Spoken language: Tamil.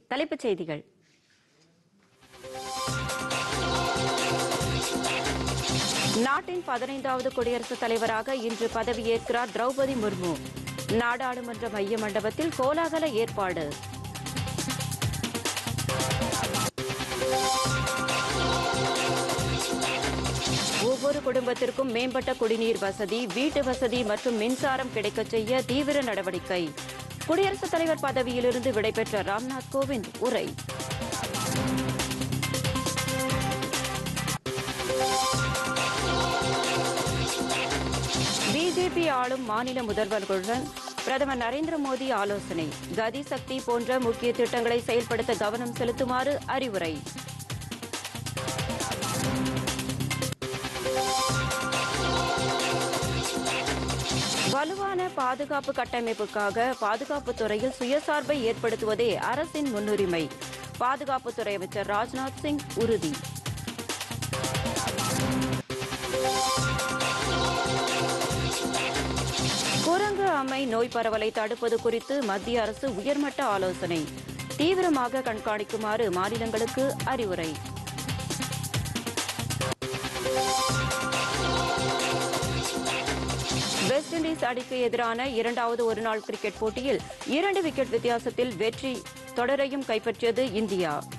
தலைப்புச் செய்திகள் நாட்டின் பதினைந்தாவது குடியரசுத் தலைவராக இன்று பதவியேற்கிறார் திரௌபதி முர்மு நாடாளுமன்ற மைய மண்டபத்தில் கோலாகல ஏற்பாடு ஒவ்வொரு குடும்பத்திற்கும் மேம்பட்ட குடிநீர் வசதி வீட்டு வசதி மற்றும் மின்சாரம் கிடைக்கச் செய்ய தீவிர நடவடிக்கை குடியரசுத் தலைவர் பதவியிலிருந்து விடைபெற்ற ராம்நாத் கோவிந்த் உரை பிஜேபி ஆளும் மாநில முதல்வர்களுடன் பிரதமர் நரேந்திர மோடி ஆலோசனை கதி சக்தி போன்ற முக்கிய திட்டங்களை செயல்படுத்த கவனம் செலுத்துமாறு அறிவுரை வலுவான பாதுகாப்பு கட்டமைப்புக்காக பாதுகாப்புத் துறையில் சுயசார்பை ஏற்படுத்துவதே அரசின் முன்னுரிமை பாதுகாப்புத்துறை அமைச்சர் ராஜ்நாத் சிங் உறுதி குரங்கு அம்மை நோய் பரவலை தடுப்பது குறித்து மத்திய அரசு உயர்மட்ட ஆலோசனை தீவிரமாக கண்காணிக்குமாறு மாநிலங்களுக்கு அறிவுரை வெஸ்ட் இண்டீஸ் அணிக்கு எதிரான இரண்டாவது ஒருநாள் கிரிக்கெட் போட்டியில் இரண்டு விக்கெட் வித்தியாசத்தில் வெற்றி தொடரையும் கைப்பற்றியது இந்தியா